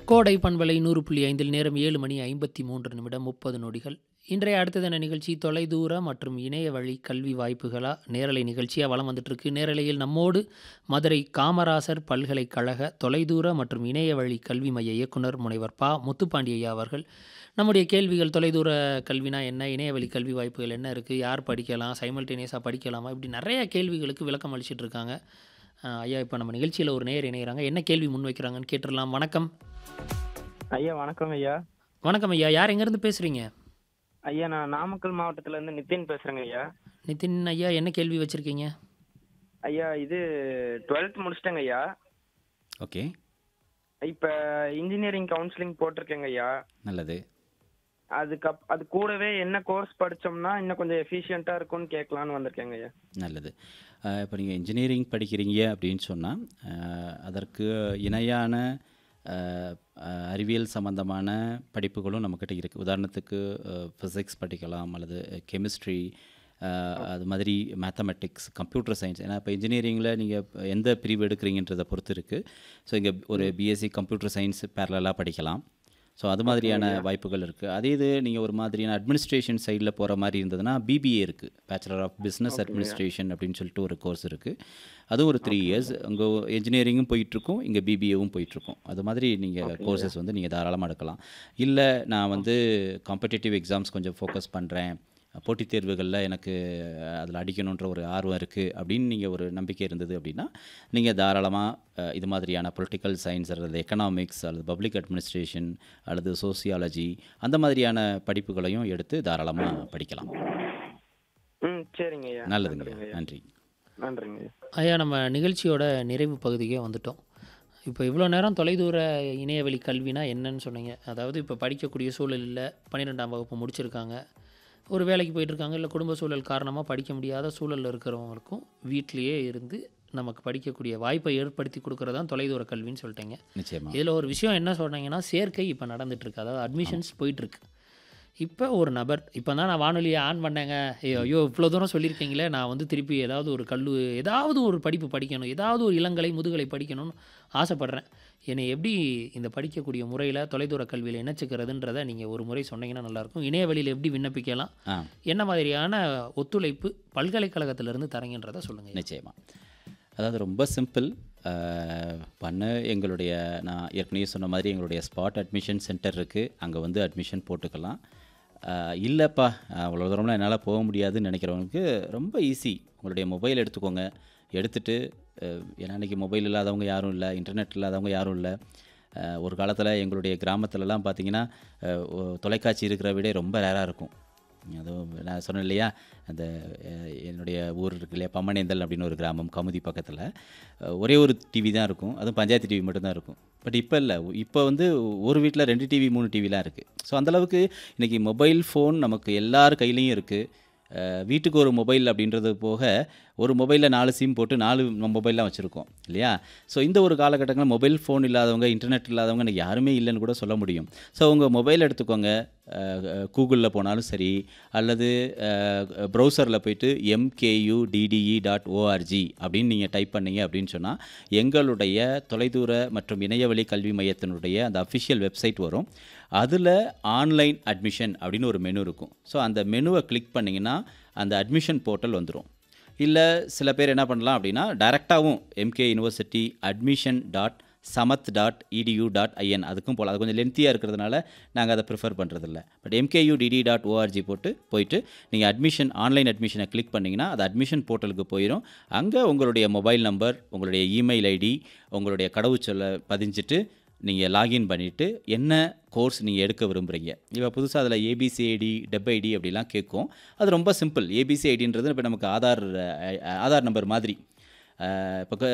கோடை பண்பலை நூறு புள்ளி ஐந்தில் நேரம் ஏழு மணி ஐம்பத்தி மூன்று நிமிடம் முப்பது நொடிகள் இன்றைய அடுத்ததான நிகழ்ச்சி தொலைதூர மற்றும் இணைய வழி கல்வி வாய்ப்புகளா நேரலை நிகழ்ச்சியாக வலம் வந்துட்டுருக்கு நேரலையில் நம்மோடு மதுரை காமராசர் பல்கலைக்கழக தொலைதூர மற்றும் இணைய வழி கல்வி மைய இயக்குனர் முனைவர் பா முத்துப்பாண்டி ஐயா அவர்கள் நம்முடைய கேள்விகள் தொலைதூர கல்வினா என்ன இணையவழி கல்வி வாய்ப்புகள் என்ன இருக்குது யார் படிக்கலாம் சைமல்டேனியஸாக படிக்கலாமா இப்படி நிறைய கேள்விகளுக்கு விளக்கம் அளிச்சிட்டு இருக்காங்க அஹ் ஐயா இப்போ நம்ம நிகழ்ச்சியில் ஒரு நேர் இணைகிறாங்க என்ன கேள்வி முன்வைக்கிறாங்கன்னு கேட்டுடலாம் வணக்கம் ஐயா வணக்கம் ஐயா வணக்கம் ஐயா யார் எங்கேருந்து பேசுகிறீங்க ஐயா நான் நாமக்கல் மாவட்டத்துல இருந்து நிதின் பேசுறேங்க ஐயா நிதின் ஐயா என்ன கேள்வி வச்சுருக்கீங்க ஐயா இது டுவெல்த் முடிச்சிட்டேங்க ஐயா ஓகே இப்ப இன்ஜினியரிங் கவுன்சிலிங் போட்டிருக்கேங்க ஐயா நல்லது அதுக்கு அப்- அது கூடவே என்ன கோர்ஸ் படிச்சோம்னா இன்னும் கொஞ்சம் எஃபிஷியண்டா இருக்கும்னு கேட்கலான்னு வந்திருக்கேங்க ஐயா நல்லது இப்போ நீங்கள் இன்ஜினியரிங் படிக்கிறீங்க அப்படின்னு சொன்னால் அதற்கு இணையான அஹ், அஹ், அறிவியல் சம்பந்தமான படிப்புகளும் நம்மக்கிட்ட இருக்குது உதாரணத்துக்கு ஃபிசிக்ஸ் படிக்கலாம் அல்லது கெமிஸ்ட்ரி அது மாதிரி மேத்தமெட்டிக்ஸ் கம்ப்யூட்டர் சயின்ஸ் ஏன்னா இப்போ இன்ஜினியரிங்கில் நீங்கள் எந்த பிரிவு எடுக்கிறீங்கன்றதை பொறுத்து இருக்குது ஸோ இங்கே ஒரு பிஎஸ்சி கம்ப்யூட்டர் சயின்ஸ் பேரலாக படிக்கலாம் ஸோ அது மாதிரியான வாய்ப்புகள் இருக்குது அதே இது நீங்கள் ஒரு மாதிரியான அட்மினிஸ்ட்ரேஷன் சைடில் போகிற மாதிரி இருந்ததுன்னா பிபிஏ இருக்குது பேச்சுலர் ஆஃப் பிஸ்னஸ் அட்மினிஸ்ட்ரேஷன் அப்படின்னு சொல்லிட்டு ஒரு கோர்ஸ் இருக்குது அதுவும் ஒரு த்ரீ இயர்ஸ் அங்கே என்ஜினியரிங்கும் போயிட்டுருக்கும் இங்கே பிபிஏவும் போயிட்டுருக்கும் அது மாதிரி நீங்கள் கோர்சஸ் வந்து நீங்கள் தாராளமாக எடுக்கலாம் இல்லை நான் வந்து காம்படிட்டிவ் எக்ஸாம்ஸ் கொஞ்சம் ஃபோக்கஸ் பண்ணுறேன் போட்டித் தேர்வுகளில் எனக்கு அதில் அடிக்கணுன்ற ஒரு ஆர்வம் இருக்குது அப்படின்னு நீங்கள் ஒரு நம்பிக்கை இருந்தது அப்படின்னா நீங்கள் தாராளமாக இது மாதிரியான பொலிட்டிக்கல் சயின்ஸ் அல்லது எக்கனாமிக்ஸ் அல்லது பப்ளிக் அட்மினிஸ்ட்ரேஷன் அல்லது சோசியாலஜி அந்த மாதிரியான படிப்புகளையும் எடுத்து தாராளமாக படிக்கலாம் ம் சரிங்க ஐயா நல்லதுங்க நன்றிங்க ஐயா. நன்றி நன்றிங்க ஐயா ஐயா நம்ம நிகழ்ச்சியோட நிறைவு பகுதிக்கே வந்துட்டோம் இப்போ இவ்வளோ நேரம் தொலைதூர இணையவழி கல்வினா என்னன்னு சொன்னீங்க அதாவது இப்போ படிக்கக்கூடிய சூழல் இல்லை பன்னிரெண்டாம் வகுப்பு முடிச்சிருக்காங்க ஒரு வேலைக்கு போயிட்டு இருக்காங்க இல்லை குடும்ப சூழல் காரணமாக படிக்க முடியாத சூழலில் இருக்கிறவங்களுக்கும் வீட்டிலேயே இருந்து நமக்கு படிக்கக்கூடிய வாய்ப்பை ஏற்படுத்தி கொடுக்குறது தான் தொலைதூர கல்வின்னு சொல்லிட்டீங்க நிச்சயமாக இதில் ஒரு விஷயம் என்ன சொல்கிறீங்கன்னா சேர்க்கை இப்போ நடந்துட்டுருக்கு அதாவது அட்மிஷன்ஸ் போயிட்டுருக்கு இப்போ ஒரு நபர் இப்போ தான் நான் வானொலியை ஆன் பண்ணேங்க ஐயோ ஐயோ இவ்வளோ தூரம் சொல்லியிருக்கீங்களே நான் வந்து திருப்பி ஏதாவது ஒரு கல்லு ஏதாவது ஒரு படிப்பு படிக்கணும் ஏதாவது ஒரு இளங்கலை முதுகலை படிக்கணும்னு ஆசைப்பட்றேன் என்னை எப்படி இந்த படிக்கக்கூடிய முறையில் தொலைதூர கல்வியில் இணைச்சிக்கிறதுன்றதை நீங்கள் ஒரு முறை சொன்னீங்கன்னா நல்லாயிருக்கும் இணையவழியில் எப்படி விண்ணப்பிக்கலாம் ஆ என்ன மாதிரியான ஒத்துழைப்பு பல்கலைக்கழகத்திலிருந்து தரீங்கன்றதை சொல்லுங்கள் நிச்சயமாக அதாவது ரொம்ப சிம்பிள் பண்ண எங்களுடைய நான் ஏற்கனவே சொன்ன மாதிரி எங்களுடைய ஸ்பாட் அட்மிஷன் சென்டர் இருக்குது அங்கே வந்து அட்மிஷன் போட்டுக்கலாம் அஹ், இல்லைப்பா அவ்வளோ தூரம்லாம் என்னால் போக முடியாதுன்னு நினைக்கிறவங்களுக்கு ரொம்ப ஈஸி உங்களுடைய மொபைல் எடுத்துக்கோங்க எடுத்துட்டு அஹ், ஏன்னா இன்றைக்கி மொபைல் இல்லாதவங்க யாரும் இல்லை இன்டர்நெட் இல்லாதவங்க யாரும் இல்லை அஹ், ஒரு காலத்தில் எங்களுடைய கிராமத்துலலாம் பார்த்தீங்கன்னா அஹ், ஒ- தொலைக்காட்சி இருக்கிற விட ரொம்ப ரேராக இருக்கும் அதுவும் நான் சொன்னேன் இல்லையா அந்த அஹ், என்னுடைய ஊர் இருக்கு இல்லையா பம்மனேந்தல் அப்படின்னு ஒரு கிராமம் கமுதி பக்கத்தில் ஒரே ஒரு டிவி தான் இருக்கும் அதுவும் பஞ்சாயத்து டிவி மட்டும்தான் இருக்கும் பட் இப்போ இல்லை இப்போ வந்து ஒரு வீட்டில் ரெண்டு டிவி மூணு டிவிலாம் இருக்குது ஸோ அந்தளவுக்கு இன்றைக்கி மொபைல் ஃபோன் நமக்கு எல்லார் கையிலையும் இருக்குது வீட்டுக்கு ஒரு மொபைல் அப்படின்றது போக ஒரு மொபைலில் நாலு சிம் போட்டு நாலு மொபைல்லாம் வச்சுருக்கோம் இல்லையா ஸோ இந்த ஒரு காலகட்டங்களில் மொபைல் ஃபோன் இல்லாதவங்க இன்டர்நெட் இல்லாதவங்க இன்னைக்கு யாருமே இல்லைன்னு கூட சொல்ல முடியும் ஸோ உங்கள் மொபைல் எடுத்துக்கோங்க கூகுளில் போனாலும் சரி அல்லது ப்ரௌசரில் போயிட்டு எம்கேயூ டிடிஇ டாட் ஓஆர்ஜி அப்படின்னு நீங்கள் டைப் பண்ணீங்க அப்படின்னு சொன்னால் எங்களுடைய தொலைதூர மற்றும் இணையவழி கல்வி மையத்தினுடைய அந்த அஃபிஷியல் வெப்சைட் வரும் அதில் ஆன்லைன் அட்மிஷன் அப்படின்னு ஒரு மெனு இருக்கும் ஸோ அந்த மெனுவை கிளிக் பண்ணிங்கன்னா அந்த அட்மிஷன் போர்ட்டல் வந்துடும் இல்லை சில பேர் என்ன பண்ணலாம் அப்படின்னா டைரெக்டாகவும் எம்கே யூனிவர்சிட்டி அட்மிஷன் டாட் சமத் டாட் இடியூ டாட் ஐஎன் அதுக்கும் போகலாம் அது கொஞ்சம் லென்த்தியாக இருக்கிறதுனால நாங்கள் அதை ப்ரிஃபர் பண்ணுறதில்ல but MKU DD dot ORG போட்டு போயிட்டு நீங்கள் அட்மிஷன் ஆன்லைன் அட்மிஷனை கிளிக் பண்ணிங்கன்னா அது அட்மிஷன் போர்ட்டலுக்கு போயிடும் அங்கே உங்களுடைய மொபைல் நம்பர் உங்களுடைய இமெயில் ஐடி உங்களுடைய கடவுச்சொல்லை பதிஞ்சிட்டு நீங்கள் லாகின் பண்ணிவிட்டு என்ன கோர்ஸ் நீங்கள் எடுக்க விரும்புகிறீங்க இப்போ புதுசாக அதில் ஏபிசிஐடி டெப் ஐடி அப்படிலாம் கேட்கும் அது ரொம்ப சிம்பிள் ஏபிசி ஐடின்றது இப்போ நமக்கு ஆதார் அஹ், ஆதார் நம்பர் மாதிரி இப்போ